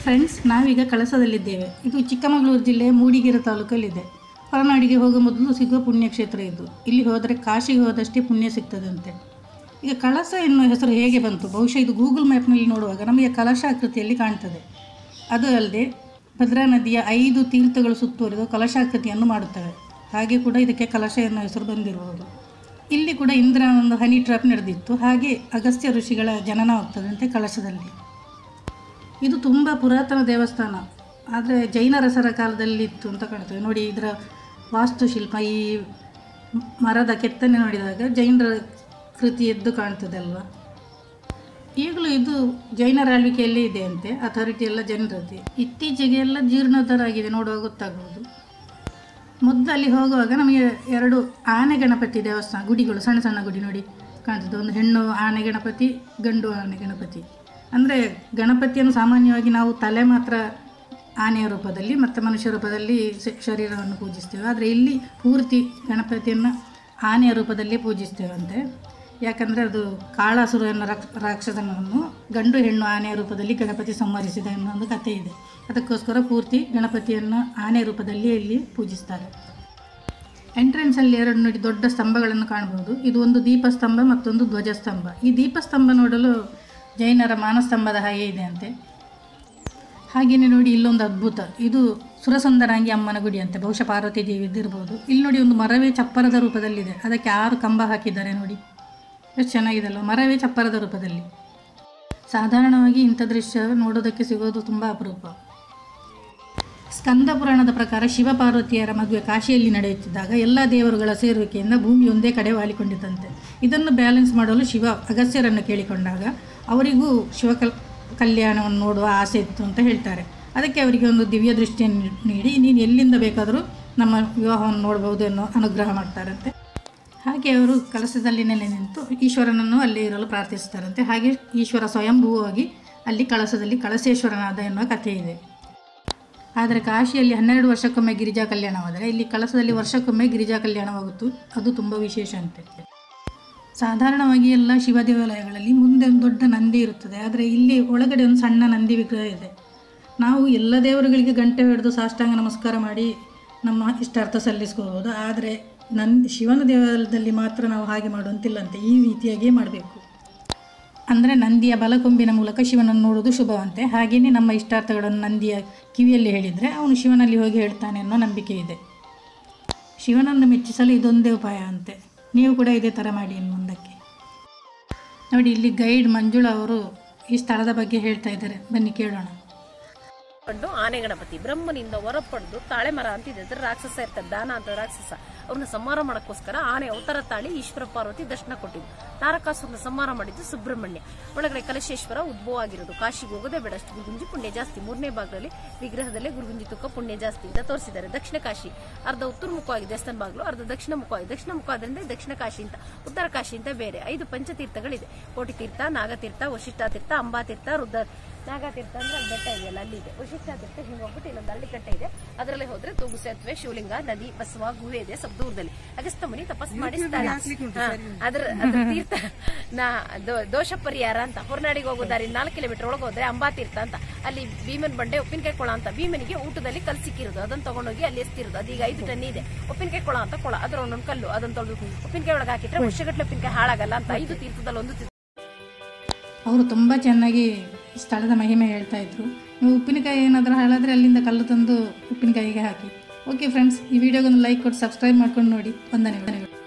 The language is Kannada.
ಫ್ರೆಂಡ್ಸ್ ನಾವೀಗ ಕಳಸದಲ್ಲಿದ್ದೇವೆ ಇದು ಚಿಕ್ಕಮಗಳೂರು ಜಿಲ್ಲೆ ಮೂಡಿಗೆರೆ ತಾಲೂಕಲ್ಲಿದೆ ಹೊರನಾಡಿಗೆ ಹೋಗೋ ಮೊದಲು ಸಿಗುವ ಪುಣ್ಯಕ್ಷೇತ್ರ ಇದು ಇಲ್ಲಿ ಹೋದರೆ ಕಾಶಿಗೆ ಹೋದಷ್ಟೇ ಪುಣ್ಯ ಸಿಗ್ತದಂತೆ ಈಗ ಕಳಸ ಎನ್ನುವ ಹೆಸರು ಹೇಗೆ ಬಂತು ಬಹುಶಃ ಇದು ಗೂಗಲ್ ಮ್ಯಾಪ್ನಲ್ಲಿ ನೋಡುವಾಗ ನಮಗೆ ಕಲಶಾಕೃತಿಯಲ್ಲಿ ಕಾಣ್ತದೆ ಅದು ಅಲ್ಲದೆ ಭದ್ರಾ ನದಿಯ ಐದು ತೀರ್ಥಗಳು ಸುತ್ತುವರಿದು ಕಲಶಾಕೃತಿಯನ್ನು ಮಾಡುತ್ತವೆ ಹಾಗೆ ಕೂಡ ಇದಕ್ಕೆ ಕಲಶ ಎನ್ನುವ ಹೆಸರು ಬಂದಿರಬಹುದು ಇಲ್ಲಿ ಕೂಡ ಇಂದ್ರನ ಒಂದು ಹನಿ ಟ್ರಾಪ್ ನಡೆದಿತ್ತು ಹಾಗೆ ಅಗಸ್ತ್ಯ ಋಷಿಗಳ ಜನನ ಆಗ್ತದಂತೆ ಕಳಶದಲ್ಲಿ ಇದು ತುಂಬ ಪುರಾತನ ದೇವಸ್ಥಾನ ಆದರೆ ಜೈನ ರಸರ ಕಾಲದಲ್ಲಿ ಇತ್ತು ಅಂತ ಕಾಣ್ತದೆ ನೋಡಿ ಇದರ ವಾಸ್ತುಶಿಲ್ಪ ಈ ಮರದ ಕೆತ್ತನೆ ನೋಡಿದಾಗ ಜೈನರ ಕೃತಿ ಎದ್ದು ಕಾಣ್ತದೆ ಅಲ್ವಾ ಈಗಲೂ ಇದು ಜೈನರ ಆಳ್ವಿಕೆಯಲ್ಲೇ ಇದೆ ಅಂತೆ ಅಥಾರಿಟಿ ಎಲ್ಲ ಜನರದ್ದು ಇತ್ತೀಚೆಗೆ ಎಲ್ಲ ಜೀರ್ಣೋದ್ಧಾರ ಆಗಿದೆ ನೋಡುವಾಗ ಗೊತ್ತಾಗ್ಬೋದು ಮೊದಲು ಅಲ್ಲಿ ಹೋಗುವಾಗ ನಮಗೆ ಎರಡು ಆನೆ ಗಣಪತಿ ದೇವಸ್ಥಾನ ಗುಡಿಗಳು ಸಣ್ಣ ಸಣ್ಣ ಗುಡಿ ನೋಡಿ ಕಾಣ್ತದೆ ಒಂದು ಹೆಣ್ಣು ಆನೆ ಗಣಪತಿ ಗಂಡು ಆನೆ ಗಣಪತಿ ಅಂದರೆ ಗಣಪತಿಯನ್ನು ಸಾಮಾನ್ಯವಾಗಿ ನಾವು ತಲೆ ಮಾತ್ರ ಆನೆಯ ರೂಪದಲ್ಲಿ ಮತ್ತು ಮನುಷ್ಯ ರೂಪದಲ್ಲಿ ಶ- ಶರೀರವನ್ನು ಪೂಜಿಸ್ತೇವೆ ಆದರೆ ಇಲ್ಲಿ ಪೂರ್ತಿ ಗಣಪತಿಯನ್ನು ಆನೆಯ ರೂಪದಲ್ಲಿ ಪೂಜಿಸ್ತೇವಂತೆ ಯಾಕಂದರೆ ಅದು ಕಾಳಾಸುರ ಎನ್ನೋ ರಾಕ್ಷ ರಾಕ್ಷಸನನ್ನು ಗಂಡು ಹೆಣ್ಣು ಆನೆಯ ರೂಪದಲ್ಲಿ ಗಣಪತಿ ಸಂಹರಿಸಿದ ಅನ್ನೋ ಒಂದು ಕಥೆ ಇದೆ ಅದಕ್ಕೋಸ್ಕರ ಪೂರ್ತಿ ಗಣಪತಿಯನ್ನು ಆನೆ ರೂಪದಲ್ಲಿ ಇಲ್ಲಿ ಪೂಜಿಸ್ತಾರೆ ಎಂಟ್ರೆನ್ಸಲ್ಲಿ ಎರಡು ನೋಡಿ ದೊಡ್ಡ ಸ್ತಂಭಗಳನ್ನು ಕಾಣಬಹುದು ಇದು ಒಂದು ದೀಪಸ್ತಂಭ ಮತ್ತೊಂದು ಧ್ವಜಸ್ತಂಭ ಈ ದೀಪಸ್ತಂಭ ನೋಡಲು ಜೈನರ ಮಾನಸ್ತಂಭದ ಹಾಗೆ ಇದೆ ಅಂತೆ ಹಾಗೆಯೇ ನೋಡಿ ಇಲ್ಲೊಂದು ಅದ್ಭುತ ಇದು ಸುರಸುಂದರಾಂಗಿ ಅಮ್ಮನ ಗುಡಿ ಅಂತೆ ಬಹುಶಃ ಪಾರ್ವತಿ ದೇವಿದ್ದು ಇರ್ಬೋದು ಇಲ್ಲಿ ನೋಡಿ ಒಂದು ಮರವೇ ಚಪ್ಪರದ ರೂಪದಲ್ಲಿದೆ ಅದಕ್ಕೆ ಆರು ಕಂಬ ಹಾಕಿದ್ದಾರೆ ನೋಡಿ ಎಷ್ಟು ಚೆನ್ನಾಗಿದೆ ಅಲ್ವಾ ಮರವೇ ಚಪ್ಪರದ ರೂಪದಲ್ಲಿ ಸಾಧಾರಣವಾಗಿ ಇಂಥ ದೃಶ್ಯ ನೋಡೋದಕ್ಕೆ ಸಿಗೋದು ತುಂಬ ಅಪರೂಪ ಸ್ಕಂದ ಪುರಾಣದ ಪ್ರಕಾರ ಶಿವ ಪಾರ್ವತಿಯರ ಮದುವೆ ಕಾಶಿಯಲ್ಲಿ ನಡೆಯುತ್ತಿದ್ದಾಗ ಎಲ್ಲ ದೇವರುಗಳ ಸೇರುವಿಕೆಯಿಂದ ಭೂಮಿ ಒಂದೇ ಕಡೆ ವಾಲಿಕೊಂಡಿದ್ದಂತೆ ಇದನ್ನು ಬ್ಯಾಲೆನ್ಸ್ ಮಾಡಲು ಶಿವ ಅಗಸ್ತ್ಯರನ್ನು ಕೇಳಿಕೊಂಡಾಗ ಅವರಿಗೂ ಶಿವ ಕಲ್ ಕಲ್ಯಾಣವನ್ನು ನೋಡುವ ಆಸೆ ಇತ್ತು ಅಂತ ಹೇಳ್ತಾರೆ ಅದಕ್ಕೆ ಅವರಿಗೆ ಒಂದು ದಿವ್ಯ ದೃಷ್ಟಿಯನ್ನು ನೀಡಿ ನೀನು ಎಲ್ಲಿಂದ ಬೇಕಾದರೂ ನಮ್ಮ ವಿವಾಹವನ್ನು ನೋಡ್ಬೋದು ಅನ್ನೋ ಅನುಗ್ರಹ ಮಾಡ್ತಾರಂತೆ ಹಾಗೆ ಅವರು ಕಲಸದಲ್ಲಿ ನೆಲೆ ನಿಂತು ಈಶ್ವರನನ್ನು ಅಲ್ಲಿ ಇರಲು ಪ್ರಾರ್ಥಿಸ್ತಾರಂತೆ ಹಾಗೆ ಈಶ್ವರ ಸ್ವಯಂಭೂವಾಗಿ ಅಲ್ಲಿ ಕಳಸದಲ್ಲಿ ಕಳಸೇಶ್ವರನಾದ ಎನ್ನುವ ಕಥೆ ಇದೆ ಆದರೆ ಕಾಶಿಯಲ್ಲಿ ಹನ್ನೆರಡು ವರ್ಷಕ್ಕೊಮ್ಮೆ ಗಿರಿಜಾ ಕಲ್ಯಾಣವಾದರೆ ಇಲ್ಲಿ ಕಳಸದಲ್ಲಿ ವರ್ಷಕ್ಕೊಮ್ಮೆ ಗಿರಿಜಾ ಕಲ್ಯಾಣವಾಗುತ್ತು ಅದು ತುಂಬ ವಿಶೇಷ ಅಂತೆ ಸಾಧಾರಣವಾಗಿ ಎಲ್ಲ ಶಿವ ದೇವಾಲಯಗಳಲ್ಲಿ ಮುಂದೆ ಒಂದು ದೊಡ್ಡ ನಂದಿ ಇರುತ್ತದೆ ಆದರೆ ಇಲ್ಲಿ ಒಳಗಡೆ ಒಂದು ಸಣ್ಣ ನಂದಿ ವಿಗ್ರಹ ಇದೆ ನಾವು ಎಲ್ಲ ದೇವರುಗಳಿಗೆ ಗಂಟೆ ಹಿಡಿದು ಸಾಷ್ಟಾಂಗ ನಮಸ್ಕಾರ ಮಾಡಿ ನಮ್ಮ ಇಷ್ಟಾರ್ಥ ಸಲ್ಲಿಸ್ಕೋಬೋದು ಆದರೆ ನನ್ ಶಿವನ ದೇವಾಲಯದಲ್ಲಿ ಮಾತ್ರ ನಾವು ಹಾಗೆ ಮಾಡುವಂತಿಲ್ಲಂತೆ ಈ ರೀತಿಯಾಗಿಯೇ ಮಾಡಬೇಕು ಅಂದರೆ ನಂದಿಯ ಬಲಕೊಂಬಿನ ಮೂಲಕ ಶಿವನನ್ನು ನೋಡುವುದು ಶುಭವಂತೆ ಹಾಗೆಯೇ ನಮ್ಮ ಇಷ್ಟಾರ್ಥಗಳನ್ನು ನಂದಿಯ ಕಿವಿಯಲ್ಲಿ ಹೇಳಿದರೆ ಅವನು ಶಿವನಲ್ಲಿ ಹೋಗಿ ಹೇಳ್ತಾನೆ ಅನ್ನೋ ನಂಬಿಕೆ ಇದೆ ಶಿವನನ್ನು ಮೆಚ್ಚಿಸಲು ಇದೊಂದೇ ಉಪಾಯ ಅಂತೆ ನೀವು ಕೂಡ ಇದೇ ಥರ ಮಾಡಿ ಇನ್ನು ಮುಂದಕ್ಕೆ ನೋಡಿ ಇಲ್ಲಿ ಗೈಡ್ ಮಂಜುಳಾ ಅವರು ಈ ಸ್ಥಳದ ಬಗ್ಗೆ ಹೇಳ್ತಾ ಇದ್ದಾರೆ ಬನ್ನಿ ಕೇಳೋಣ ಪಡ್ಡು ಆನೆ ಗಣಪತಿ ಬ್ರಹ್ಮನಿಂದ ಹೊರಪಡೆದು ತಾಳೆ ಮರ ಅಂತಿದೆ ಅದ್ರ ರಾಕ್ಷಸ ಇರ್ತಾರೆ ದಾನ ಅಂತ ರಾಕ್ಷಸ ಅವ್ರನ್ನ ಸಂಹಾರ ಮಾಡಕ್ಕೋಸ್ಕರ ಆನೆ ಅವತಾರ ತಾಳಿ ಈಶ್ವರ ಪಾರ್ವತಿ ದರ್ಶನ ಕೊಟ್ಟಿದ್ದು ತಾರಕಾಸುರನ ಸಂಹಾರ ಮಾಡಿದ್ದು ಸುಬ್ರಹ್ಮಣ್ಯ ಒಳಗಡೆ ಕಲಶೇಶ್ವರ ಉದ್ಭವ ಆಗಿರೋದು ಕಾಶಿಗೆ ಹೋಗೋದೇ ಬೇಡ ಅಷ್ಟು ಗುರುಗುಂಜಿ ಪುಣ್ಯ ಜಾಸ್ತಿ ಮೂರನೇ ಭಾಗದಲ್ಲಿ ವಿಗ್ರಹದಲ್ಲೇ ಗುರುಗುಂಜಿ ತುಕ್ಕ ಪುಣ್ಯ ಜಾಸ್ತಿ ಅಂತ ತೋರಿಸಿದ್ದಾರೆ ದಕ್ಷಿಣ ಕಾಶಿ ಅರ್ಧ ಉತ್ತರ ಮುಖವಾಗಿ ದೇವಸ್ಥಾನ ಬಾಗಿಲು ಅರ್ಧ ದಕ್ಷಿಣ ಮುಖವಾಗಿ ದಕ್ಷಿಣ ಮುಖ ಆದ್ರಿಂದ ದಕ್ಷಿಣ ಕಾಶಿ ಅಂತ ಉತ್ತರ ಕಾಶಿ ಅಂತ ಬೇರೆ ಐದು ಪಂಚತೀರ್ಥಗಳಿದೆ ಕೋಟಿ ತೀರ್ಥ ನಾಗತೀರ್ಥ ವಶಿಷ್ಠ ತೀರ್ಥ ಅಂಬಾತೀರ್ಥ ರುದ್ರ ನಾಗತೀರ್ಥ ಅಂದ್ರೆ ಅಲ್ಲಿ ಬೆಟ್ಟ ಇದೆಯಲ್ಲ ಅಲ್ಲಿದೆ ವಶಿಷ್ಠ ತೀರ್ಥ ಹಿಂಗೆ ಹೋಗ್ಬಿಟ್ಟು ಇಲ್ಲೊಂದು ಹಳ್ಳಿ ಕಟ್ಟೆ ಇದೆ ಅದರಲ್ಲಿ ಹೋದ್ರೆ ತೂಗು ಸೇತುವೆ ಶಿವಲಿಂಗ ನದಿ ಬಸವ ಗುಹೆ ಇದೆ ಸ್ವಲ್ಪ ದೂರದಲ್ಲಿ ಅಗಸ್ತ ಮುನಿ ತಪಸ್ ಮಾಡಿಸ್ತಾನೆ ಹಾ, ಅದ್ರ ಅದ್ರ ತೀರ್ಥ ನಾ ದೋ- ದೋಷ ಪರಿಹಾರ ಅಂತ ಹೊರನಾಡಿಗೆ ಹೋಗೋ ದಾರಿ ನಾಲ್ಕು ಕಿಲೋಮೀಟರ್ ಒಳಗೆ ಹೋದ್ರೆ ಅಂಬಾತೀರ್ಥ ಅಂತ ಅಲ್ಲಿ ಭೀಮನ್ ಬಂಡೆ ಉಪ್ಪಿನಕಾಯಿ ಕೊಳ ಅಂತ ಭೀಮನಿಗೆ ಊಟದಲ್ಲಿ ಕಲ್ ಸಿಕ್ಕಿರೋದು ಅದನ್ನ ತಗೊಂಡೋಗಿ ಅಲ್ಲಿ ಎಸ್ತಿರೋದು ಅದೀಗ ಐದು ಟನ್ ಇದೆ ಉಪ್ಪಿನಕಾಯಿ ಕೊಳ ಅಂತ ಕೊಳ ಅದ್ರ ಒಂದೊಂದು ಕಲ್ಲು ಅದನ್ನ ತೊಳೆದು ಉಪ್ಪಿನಕಾಯಿ ಒಳಗೆ ಹಾಕಿಟ್ರೆ ವರ್ಷಗಟ್ಟಲೆ ಉಪ್ಪಿನಕಾಯಿ ಹಾಳಾಗಲ್ಲ ಅಂತ ಐದು ತೀರ್ಥದಲ್ಲಿ ಒಂದು ತೀರ್ಥ ಅವರು ತುಂಬ ಚೆನ್ನಾಗಿ ಸ್ಥಳದ ಮಹಿಮೆ ಹೇಳ್ತಾ ಇದ್ರು ನೀವು ಉಪ್ಪಿನಕಾಯಿ ಏನಾದರೂ ಹಾಳಾದರೆ ಅಲ್ಲಿಂದ ಕಲ್ಲು ತಂದು ಉಪ್ಪಿನಕಾಯಿಗೆ ಹಾಕಿ ಓಕೆ ಫ್ರೆಂಡ್ಸ್ ಈ ವಿಡಿಯೋಗೊಂದು ಲೈಕ್ ಕೊಟ್ಟು ಸಬ್ಸ್ಕ್ರೈಬ್ ಮಾಡ್ಕೊಂಡು ನೋಡಿ ವಂದನೆಗಳು